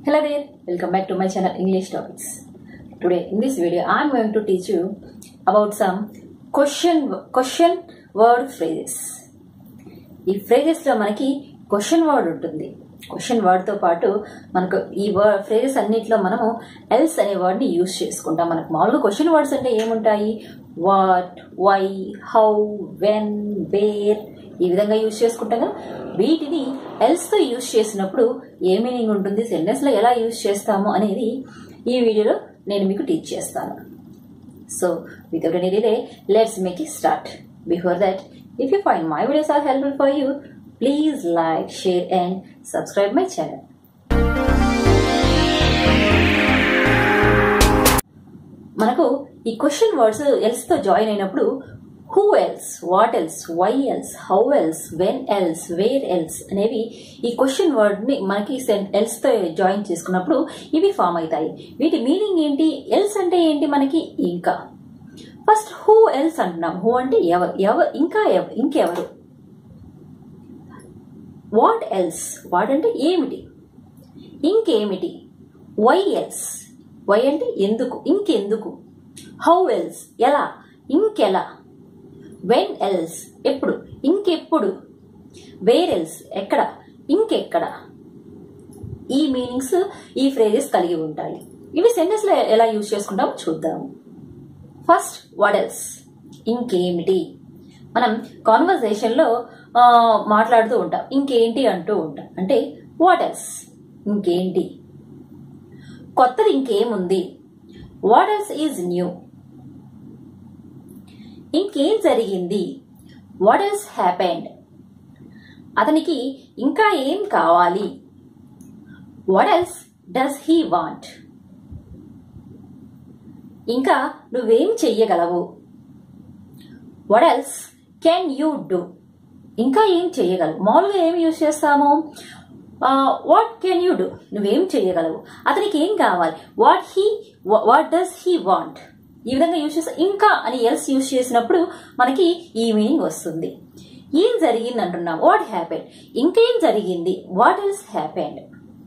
Hello there, welcome back to my channel English Topics. Today in this video I am going to teach you about some question question word phrases. ఈ phrases లో మనకి question word ఉంటుంది question word తో పాటు మనకు ఈ word phrases అన్నిట్లో మనము ఎల్స్ అనే వర్డ్ ని యూజ్ చేసుకుంటాం మనకు మామూలుగా క్వశ్చన్ వర్డ్స్ అంటే ఏముంటాయి what why how when where ఈ విధంగా యూజ్ చేసుకుంటాం కదా వీటిని ఎల్స్ తో యూజ్ చేసినప్పుడు ఏ మీనింగ్ ఉంటుంది సెంటెన్స్ లో ఎలా యూజ్ చేస్తాము అనేది ఈ వీడియోలో నేను మీకు టీచ్ చేస్తాను so without any delay let's make it start before that if you find my videos are helpful for you please like share and subscribe my channel మనకు ఈ క్వశ్చన్ వర్డ్స్ ఎల్స్ తో జాయిన్ అయినప్పుడు who else what else why else how else when else where else అనేవి ఈ question word ని మనకి else తో join చేసుకున్నప్పుడు ఇవి ఫామ్ అవుతాయి వీటి మీనింగ్ ఏంటి ఎల్స్ అంటే ఏంటి మనకి ఇంకా ఫస్ట్ హూ ఎల్స్ అంటున్నాం హూ అంటే ఎవరు ఎవరు ఇంకా ఎవ- ఇంకెవరు వాట్ ఎల్స్ వాట్ అంటే ఏమిటి ఇంకేమిటి వై ఎల్స్ వై అంటే ఎందుకు ఇంకెందుకు హౌ ఎల్స్ ఎలా ఇంకెలా వెన్ ఎల్స్ ఎప్పుడు ఇంకెప్పుడు వేర్ ఎల్స్ ఎక్కడ ఇంకెక్కడ ఈ మీనింగ్స్ ఈ ఫ్రేజెస్ కలిగి ఉంటాయి ఇవి సెంటెన్స్ లో ఎలా యూజ్ చేసుకుంటామో చూద్దాము ఫస్ట్ వాట్ ఎల్స్ ఇంకేమిటి మనం కాన్వర్జేషన్ లో ఆ, మాట్లాడుతూ ఉంటాం ఇంకేంటి అంటూ ఉంటాం అంటే వాట్ ఎల్స్ ఇంకేంటి కొత్తది ఇంకేముంది వాట్ ఎల్స్ ఈజ్ న్యూ ఇంకేం జరిగింది వాట్ ఎల్స్ హ్యాపెండ్ అతనికి ఇంకా ఏం కావాలి what else does he want ఇంకా నువ్వేం చెయ్యగలవు what else can you do ఇంకా ఏం చెయ్యగలవు మామూలుగా ఏం యూజ్ చేస్తాము వాట్ కెన్ యూ డూ నువ్వేం చెయ్యగలవు అతనికి ఏం కావాలి what he what does he want ఈ విధంగా యూజ్ చేస్తా ఇంకా అని ఎల్స్ యూజ్ చేసినప్పుడు మనకి ఈ మీనింగ్ వస్తుంది ఏం జరిగింది అంటున్నాం వాట్ హ్యాపెండ్ ఇంకేం జరిగింది what else happened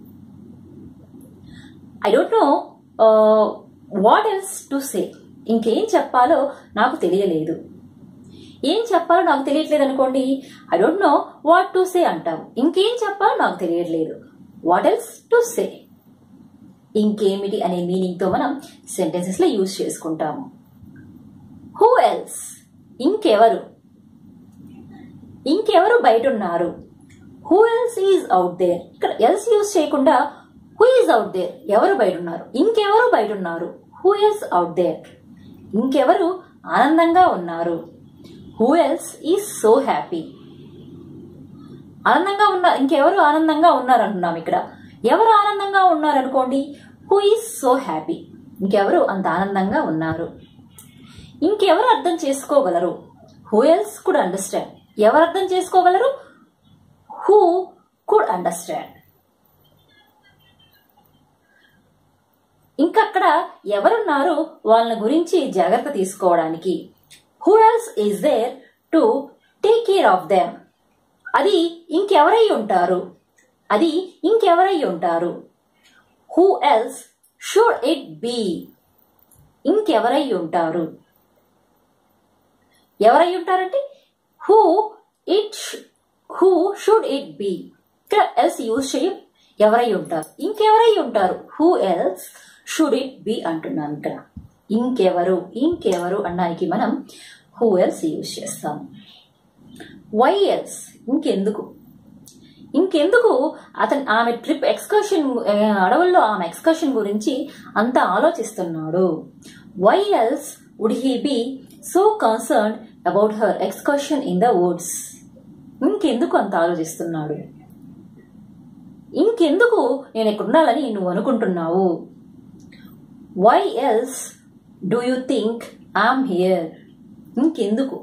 I don't know what else to say ఇంకేం చెప్పాలో నాకు తెలియలేదు ఏం చెప్పాలో నాకు తెలియట్లేదు అనుకోండి I don't know what to say అంటాం ఇంకేం చెప్పాలో నాకు తెలియట్లేదు వాట్ ఎల్స్ టు సే ఇంకేమిటి అనే మీనింగ్ తో మనం సెంటెన్సెస్ లో యూజ్ చేసుకుంటాము హూ ఎల్స్ ఇంకెవరు ఇంకెవరు బయట ఉన్నారు who else is out there ఇక్కడ ఎల్స్ యూజ్ చేయకుండా హూ ఈజ్ అవుట్ దేర్ ఎవరు బయట ఉన్నారు ఇంకెవరు బయట ఉన్నారు హూ ఎల్స్ అవుట్ దేర్ ఇంకెవరు ఆనందంగా ఉన్నారు who else is so happy ఆనందంగా ఉన్న ఇంకెవరు ఆనందంగా ఉన్నారు అంటున్నాం ఇక్కడ ఎవరు ఆనందంగా ఉన్నారు అనుకోండి హూ ఈజ్ సో హ్యాపీ ఇంకెవరు అంత ఆనందంగా ఉన్నారు ఇంకెవరు అర్థం చేసుకోగలరు హూ ఎల్స్ కుడ్ అండర్స్టాండ్ ఎవరు అర్థం చేసుకోగలరు హూ కుడ్ అండర్స్టాండ్ ఇంకా అక్కడ ఎవరున్నారు వాళ్ళ గురించి జాగ్రత్త తీసుకోవడానికి who else is there to take care of them అది ఇంకెవరై ఉంటారు అది ఇంకెవరై ఉంటారు who else should it be ఇంకెవరై ఉంటారు ఎవరై ఉంటారంటే who it who should it be ఇక్కడ ఎల్స్ యూజ్ చేయం ఎవరై ఉంటారు ఇంకెవరై ఉంటారు who else should it be అంటున్నాను ఇక్కడ ఇంకెవరు ఇంకెవరు అనడానికి మనం హూ ఎల్స్ యూజ్ చేస్తాం వై ఎల్స్ ఇంకెందుకు ఇంకెందుకు అతను ఆమె ట్రిప్ ఎక్స్కర్షన్ అడవుల్లో ఆమె ఎక్స్కర్షన్ గురించి అంత ఆలోచిస్తున్నాడు why else would he be so concern about her excursion in the woods ఇంకెందుకు అంత ఆలోచిస్తున్నాడు ఇంకెందుకు నేను ఇక్కడ ఉండాలని నువ్వు అనుకుంటున్నావు why else do you think I'm here ఇంకెందుకు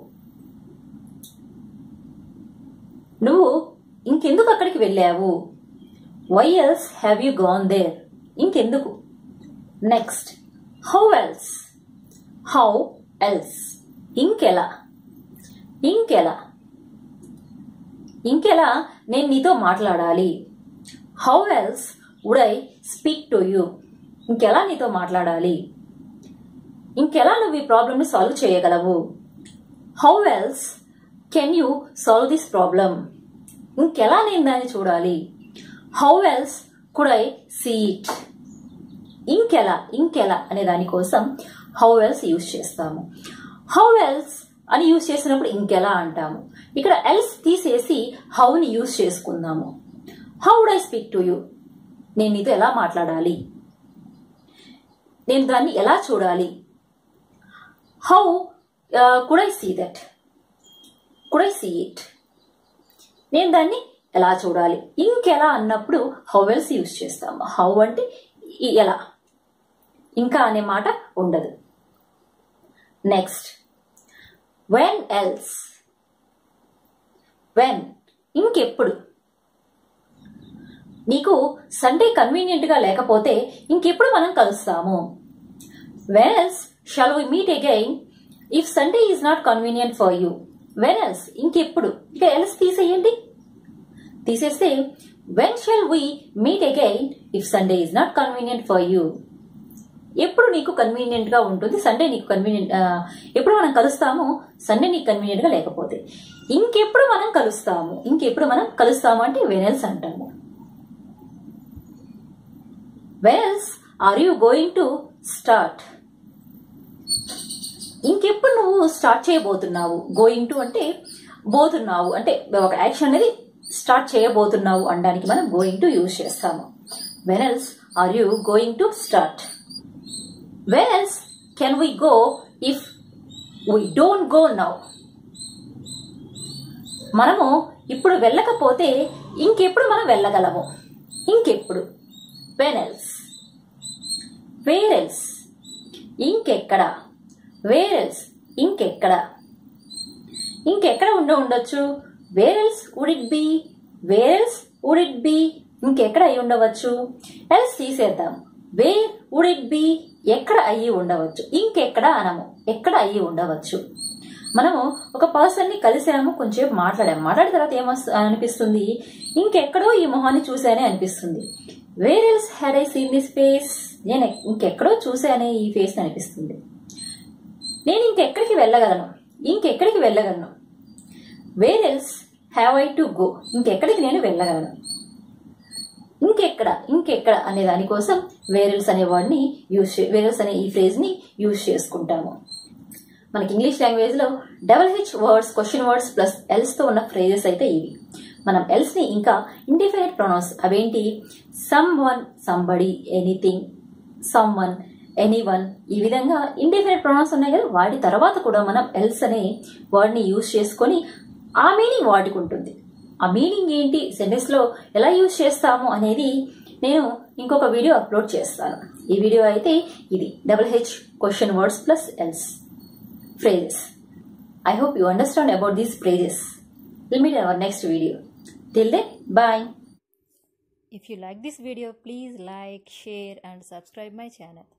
నువ్వు ఇంకెందుకు అక్కడికి వెళ్ళావు why else have you gone there ఇంకెందుకు next how else how else ఇంకెలా ఇంకెలా ఇంకెలా నేను నీతో మాట్లాడాలి how else would I speak to you ఇంకెలా నీతో మాట్లాడాలి ఇంకెలా నువ్వు ఈ ప్రాబ్లమ్ని సాల్వ్ చేయగలవు how else can you solve this problem ఇంకెలా నేను దాన్ని చూడాలి how else could I see it ఇంకెలా ఇంకెలా అనే దానికోసం హౌ ఎల్స్ యూజ్ చేస్తాము హౌ ఎల్స్ అని యూజ్ చేసినప్పుడు ఇంకెలా అంటాము ఇక్కడ ఎల్స్ తీసేసి హౌని యూజ్ చేసుకుందాము how would I speak to you నేను నీతో ఎలా మాట్లాడాలి నేను దాన్ని ఎలా చూడాలి how could I see that could I see it నేను దాన్ని ఎలా చూడాలి ఇంకెలా అన్నప్పుడు హౌ ఎల్స్ యూజ్ చేస్తాము హౌ అంటే ఈ ఎలా ఇంకా అనే మాట ఉండదు నెక్స్ట్ వెన్ ఎల్స్ వెన్ ఇంకెప్పుడు నీకు సండే కన్వీనియంట్ గా లేకపోతే ఇంకెప్పుడు మనం కలుస్తాము when else shall we meet again if Sunday is not convenient for you when else ఇంకెప్పుడు ఇక ఎల్స్ తీసేయండి తీసేస్తే when shall we meet again if Sunday is not convenient for you ఎప్పుడు నీకు కన్వీనియంట్ గా ఉంటుంది సండే నీకు కన్వీనియంట్ ఎప్పుడు మనం కలుస్తాము సండే నీకు కన్వీనియంట్ గా లేకపోతే ఇంకెప్పుడు మనం కలుస్తాము ఇంకెప్పుడు మనం కలుస్తాము అంటే వెనెల్స్ అంటాము when else are you going to start ఇంకెప్పుడు నువ్వు స్టార్ట్ చేయబోతున్నావు గోయింగ్ టు అంటే పోతున్నావు అంటే ఒక యాక్షన్ అనేది స్టార్ట్ చేయబోతున్నావు అనడానికి మనం గోయింగ్ టు యూజ్ చేస్తాము when else are you going to start Where else can we go if we don't go now? మనము ఇప్పుడు వెళ్ళకపోతే ఇంకెప్పుడు మనం వెళ్ళగలము ఇంకెప్పుడు వెన్ ఎల్స్ వేర్ ఎల్స్ ఇంకెక్కడ వేర్ ఎల్స్ ఇంకెక్కడ ఇంకెక్కడ ఉండ ఉండొచ్చు where else would it be where else would it be ఇంకెక్కడ అయి ఉండవచ్చు ఎల్స్ తీసేద్దాం వేర్ వుడ్ ఇట్ బి ఎక్కడ అయ్యి ఉండవచ్చు ఇంకెక్కడ అనము ఎక్కడ అయ్యి ఉండవచ్చు మనము ఒక పర్సన్ ని కలిసాము కొంచెం మాట్లాడాము మాట్లాడిన తర్వాత ఏమొస్తు అనిపిస్తుంది ఇంకెక్కడో ఈ మొహాన్ని చూశానే అనిపిస్తుంది where else had I seen this face నేను ఇంకెక్కడో చూశానే ఈ ఫేస్ అనిపిస్తుంది నేను ఇంకెక్కడికి వెళ్ళగలను ఇంకెక్కడికి వెళ్ళగలను where else have I to go ఇంకెక్కడికి నేను వెళ్ళగలను ఇంకెక్కడ ఇంకెక్కడ అనే దానికోసం వేరల్స్ అనే వర్డ్ని యూజ్ వేరల్స్ అనే ఈ ఫ్రేజ్ని యూజ్ చేసుకుంటాము మనకి ఇంగ్లీష్ లాంగ్వేజ్లో double H words question words plus ఎల్స్తో ఉన్న ఫ్రేజెస్ అయితే ఇవి మనం ఎల్స్ని ఇంకా ఇండిఫైనెట్ ప్రొనౌన్స్ అవేంటి someone somebody anything someone anyone ఈ విధంగా ఇండిఫైనెట్ ప్రొనౌన్స్ ఉన్నాయి కదా వాటి తర్వాత కూడా మనం ఎల్స్ అనే వర్డ్ని యూజ్ చేసుకొని ఆ మీనింగ్ వాటికి ఉంటుంది ఆ మీనింగ్ ఏంటి సెంటెన్స్ లో ఎలా యూజ్ చేస్తాము అనేది నేను ఇంకొక వీడియో అప్లోడ్ చేస్తాను ఈ వీడియో అయితే ఇది double H question words plus else phrases I hope you understand about these phrases will meet our next video till then bye If you like this video, please like, share and subscribe my channel.